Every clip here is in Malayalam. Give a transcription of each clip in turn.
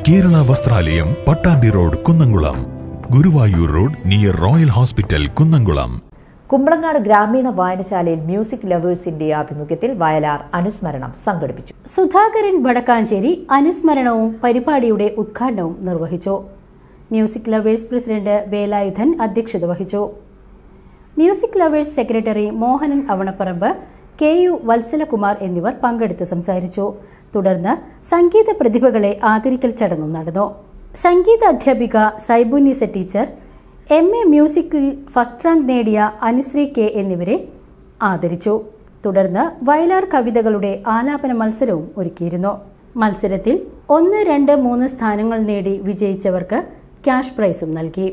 Kerala Vasthralayam Pattambi road Kunnamkulam Guruvayur road near royal hospital Kunnamkulam Kumbalangad ഗ്രാമീണ വായനശാലയിൽ മ്യൂസിക് ലവേഴ്സിന്റെ ആഭിമുഖ്യത്തിൽ വയലാർ അനുസ്മരണം സംഘടിപ്പിച്ചു സുധാകരൻ വടക്കാഞ്ചേരി അനുസ്മരണവും പരിപാടിയുടെ ഉദ്ഘാടനവും നിർവഹിച്ചു മ്യൂസിക് ലവേഴ്സ് പ്രസിഡന്റ് വേലായുധൻ അധ്യക്ഷത വഹിച്ചു music lovers secretary Mohanan Avanapparambu K U Valsalakumar എന്നിവർ പങ്കെടുത്ത് സംസാരിച്ചു തുടർന്ന് സംഗീത പ്രതിഭകളെ ആദരിക്കൽ ചടങ്ങും നടന്നു സംഗീത അധ്യാപിക സൈബുന്നിസ ടീച്ചർ എം എ മ്യൂസിക്കിൽ ഫസ്റ്റ് റാങ്ക് നേടിയ അനുശ്രീ കെ എന്നിവരെ ആദരിച്ചു തുടർന്ന് വയലാർ കവിതകളുടെ ആലാപന മത്സരവും ഒരുക്കിയിരുന്നു മത്സരത്തിൽ ഒന്ന് രണ്ട് മൂന്ന് സ്ഥാനങ്ങൾ നേടി വിജയിച്ചവർക്ക് ക്യാഷ് പ്രൈസും നൽകി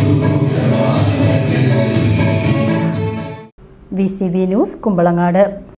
V C V news Kumbalangad